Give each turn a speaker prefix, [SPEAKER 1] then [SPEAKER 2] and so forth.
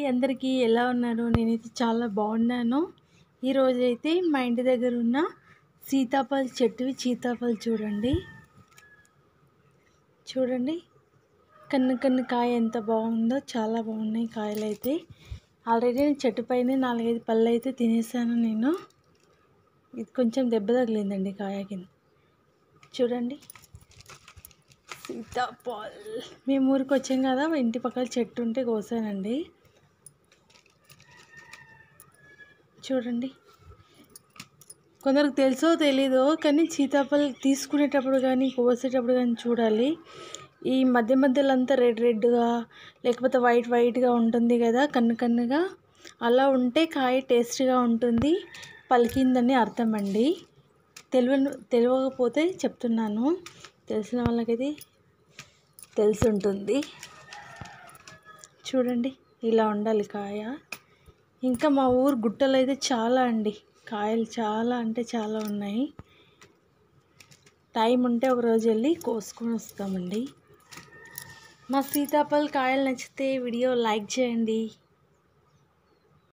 [SPEAKER 1] అందరికీ ఎలా ఉన్నారు నేనైతే చాలా బాగున్నాను ఈరోజు అయితే మా ఇంటి దగ్గర ఉన్న సీతాఫల చెట్టువి సీతాఫలం చూడండి చూడండి కన్ను కన్ను కాయ ఎంత బాగుందో చాలా బాగున్నాయి కాయలు అయితే ఆల్రెడీ నేను చెట్టు పైన నాలుగైదు పళ్ళు అయితే తినేసాను నేను ఇది కొంచెం దెబ్బ తగిలిందండి కాయ కింద చూడండి సీతాఫల్ మేము ఊరికి వచ్చాం కదా ఇంటి పక్కన చెట్టు ఉంటే కోసానండి చూడండి కొందరికి తెలుసో తెలీదో కానీ సీతాఫల్ తీసుకునేటప్పుడు కానీ కోసేటప్పుడు కానీ చూడాలి ఈ మధ్య మధ్యలో అంతా రెడ్ రెడ్గా లేకపోతే వైట్ వైట్గా ఉంటుంది కదా కన్ను కన్నుగా అలా ఉంటే కాయ టేస్ట్గా ఉంటుంది పలికిందని అర్థం అండి తెలియని తెలియకపోతే చెప్తున్నాను తెలిసిన వాళ్ళకైతే తెలిసి ఉంటుంది చూడండి ఇలా ఉండాలి కాయ ఇంకా మా ఊరు గుట్టలు అయితే చాలా అండి కాయలు చాలా అంటే చాలా ఉన్నాయి టైం ఉంటే ఒక రోజు వెళ్ళి కోసుకొని వస్తామండి మా సీతాఫల్ కాయలు నచ్చితే వీడియో లైక్ చేయండి